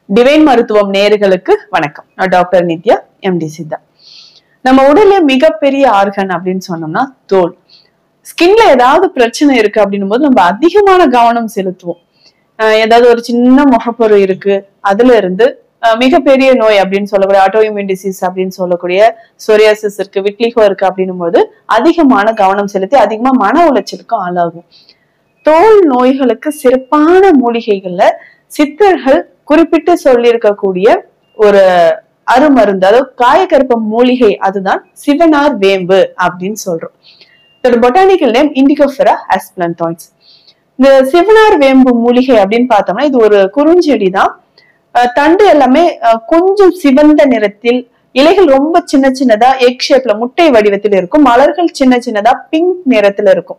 divine மருத்துவம் நேயர்களுக்கு வணக்கம் நான் டாக்டர் நித்யா எம்டி சித்தா நம்ம உடல்ல மிகப்பெரிய ஆர்கன் அப்படின்னு சொன்னோம்னா தோல் ஸ்கின்ல ஏதாவது பிரச்சனை இருக்கு அப்படின்னும் போது நம்ம அதிகமான கவனம் செலுத்துவோம் ஆஹ் ஏதாவது ஒரு சின்ன முகப்பொரு இருக்கு அதுல இருந்து ஆஹ் மிகப்பெரிய நோய் அப்படின்னு சொல்லக்கூடிய ஆட்டோஇம்யூன் டிசீஸ் அப்படின்னு சொல்லக்கூடிய சொரியாசிஸ் இருக்கு விட்லிகோ இருக்கு அப்படின்னும் போது அதிகமான கவனம் செலுத்தி அதிகமா மன உளைச்சலுக்கும் ஆளாகும் தோல் நோய்களுக்கு சிறப்பான மூலிகைகள்ல சித்தர்கள் குறிப்பிட்டு சொல்லியிருக்கக்கூடிய ஒரு அருமருந்து அதாவது காயக்கருப்ப மூலிகை அதுதான் சிவனார் வேம்பு அப்படின்னு சொல்றோம் இதோட பொட்டானிக்கல் நேம் இண்டிகோஃபெரா ஆஸ்பிளந்தாய்ட்ஸ் இந்த சிவனார் வேம்பு மூலிகை அப்படின்னு பார்த்தோம்னா இது ஒரு குறுஞ்செடி தான் அஹ் தண்டு எல்லாமே அஹ் கொஞ்சம் சிவந்த நிறத்தில் இலைகள் ரொம்ப சின்ன சின்னதா எக் ஷேப்ல முட்டை வடிவத்தில் இருக்கும் மலர்கள் சின்ன சின்னதா பிங்க் நிறத்துல இருக்கும்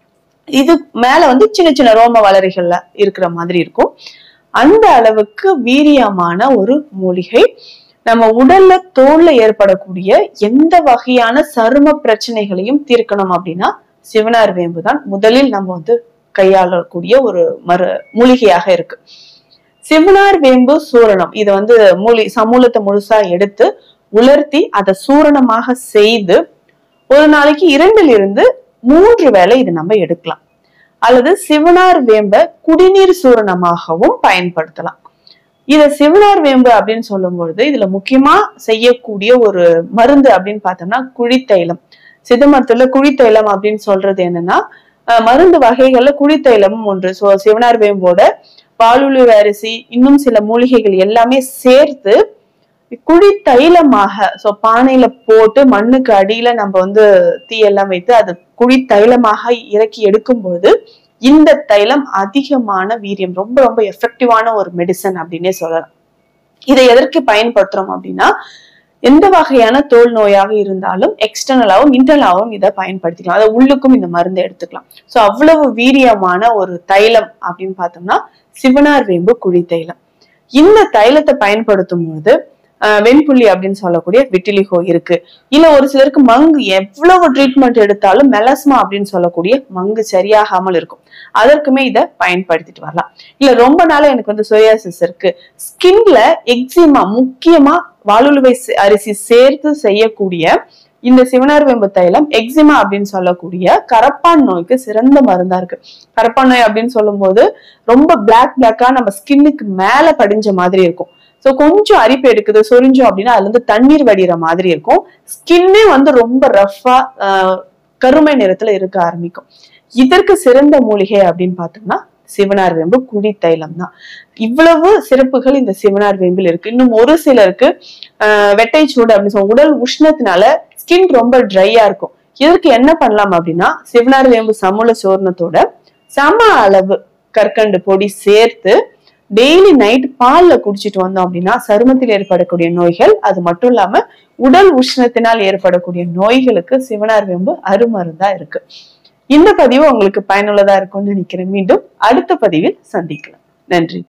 இது மேல வந்து சின்ன சின்ன ரோம வளரிகள்ல இருக்கிற மாதிரி இருக்கும் அந்த அளவுக்கு வீரியமான ஒரு மூலிகை நம்ம உடல்ல தோல்ல ஏற்படக்கூடிய எந்த வகையான சரும பிரச்சனைகளையும் தீர்க்கணும் அப்படின்னா சிவனார் வேம்பு தான் முதலில் நம்ம வந்து கையாளக்கூடிய ஒரு மரு மூலிகையாக இருக்கு சிவனார் வேம்பு சூரணம் இதை வந்து மூலி சமூலத்தை முழுசா எடுத்து உலர்த்தி அதை சூரணமாக செய்து ஒரு நாளைக்கு இரண்டுல இருந்து மூன்று வேளை இது நம்ம எடுக்கலாம் அல்லது சிவனார் வேம்ப குடிநீர் சூரணமாகவும் பயன்படுத்தலாம் இத சிவனார் வேம்பு அப்படின்னு சொல்லும் பொழுது இதுல முக்கியமா செய்யக்கூடிய ஒரு மருந்து அப்படின்னு பார்த்தோம்னா குழித்தைலம் சித்த மருத்துவத்துல குழித்தைலம் அப்படின்னு சொல்றது என்னன்னா அஹ் மருந்து வகைகள்ல குழித்தைலமும் ஒன்று சோ சிவனார் வேம்போட பாலுளிவு அரிசி இன்னும் சில மூலிகைகள் எல்லாமே சேர்த்து குழி தைலமாக சோ பானையில போட்டு மண்ணுக்கு அடியில நம்ம வந்து தீயெல்லாம் வைத்து அது குழி தைலமாக இறக்கி எடுக்கும் பொழுது இந்த தைலம் அதிகமான வீரியம் ரொம்ப ரொம்ப எஃபெக்டிவான ஒரு மெடிசன் அப்படின்னே சொல்லலாம் இதை எதற்கு பயன்படுத்துறோம் அப்படின்னா எந்த வகையான தோல் நோயாக இருந்தாலும் எக்ஸ்டர்னலாவும் இன்டர்னலாவும் இதை பயன்படுத்திக்கலாம் அதை உள்ளுக்கும் இந்த மருந்தை எடுத்துக்கலாம் சோ அவ்வளவு வீரியமான ஒரு தைலம் அப்படின்னு பார்த்தோம்னா சிவனார் வேம்பு குழி தைலம் இந்த தைலத்தை பயன்படுத்தும் போது ஆஹ் வெண்புள்ளி அப்படின்னு சொல்லக்கூடிய விட்டிலிகோ இருக்கு இல்ல ஒரு சிலருக்கு மங்கு எவ்வளவு ட்ரீட்மெண்ட் எடுத்தாலும் மெலஸ்மா அப்படின்னு சொல்லக்கூடிய மங்கு சரியாகாமல் இருக்கும் அதற்குமே இதை பயன்படுத்திட்டு வரலாம் இல்ல ரொம்ப நாளா எனக்கு வந்து சோயாசிஸ் இருக்கு ஸ்கின்ல எக்ஸிமா முக்கியமா வாலுழுவை சே- அரிசி சேர்த்து செய்யக்கூடிய இந்த சிவனார் வேம்பு தைலம் எக்ஸிமா அப்படின்னு சொல்லக்கூடிய கரப்பான் நோய்க்கு சிறந்த மருந்தா இருக்கு கரப்பான் நோய் அப்படின்னு சொல்லும்போது ரொம்ப பிளாக் பிளாக்கா நம்ம ஸ்கின்னுக்கு மேல படிஞ்ச மாதிரி இருக்கும் சோ கொஞ்சம் அரிப்பு எடுக்குது சொரிஞ்சோம் அப்படின்னா அதுல இருந்து தண்ணீர் வடிகிற மாதிரி இருக்கும் ஸ்கின்னே வந்து ரொம்ப ரஃபா கருமை நிறத்துல இருக்க ஆரம்பிக்கும் இதற்கு சிறந்த மூலிகை அப்படின்னு பார்த்தோம்னா சிவனார் வேம்பு குடி தைலம் தான் இவ்வளவு சிறப்புகள் இந்த சிவனார் வேம்பில் இருக்கு இன்னும் ஒரு சிலருக்கு ஆஹ் வெட்டை சூடு அப்படின்னு சொல்லுவோம் உடல் உஷ்ணத்தினால ஸ்கின் ரொம்ப ட்ரையா இருக்கும் இதற்கு என்ன பண்ணலாம் அப்படின்னா சிவனார் வேம்பு சமூல சோர்ணத்தோட சம அளவு கற்கண்டு பொடி சேர்த்து டெய்லி நைட் பால்ல குடிச்சிட்டு வந்தோம் அப்படின்னா சருமத்தில் ஏற்படக்கூடிய நோய்கள் அது மட்டும் இல்லாம உடல் உஷ்ணத்தினால் ஏற்படக்கூடிய நோய்களுக்கு சிவனார் வேம்பு அருமருந்தா இருக்கு இந்த பதிவு உங்களுக்கு பயனுள்ளதா இருக்கும்னு நினைக்கிறேன் மீண்டும் அடுத்த பதிவில் சந்திக்கலாம் நன்றி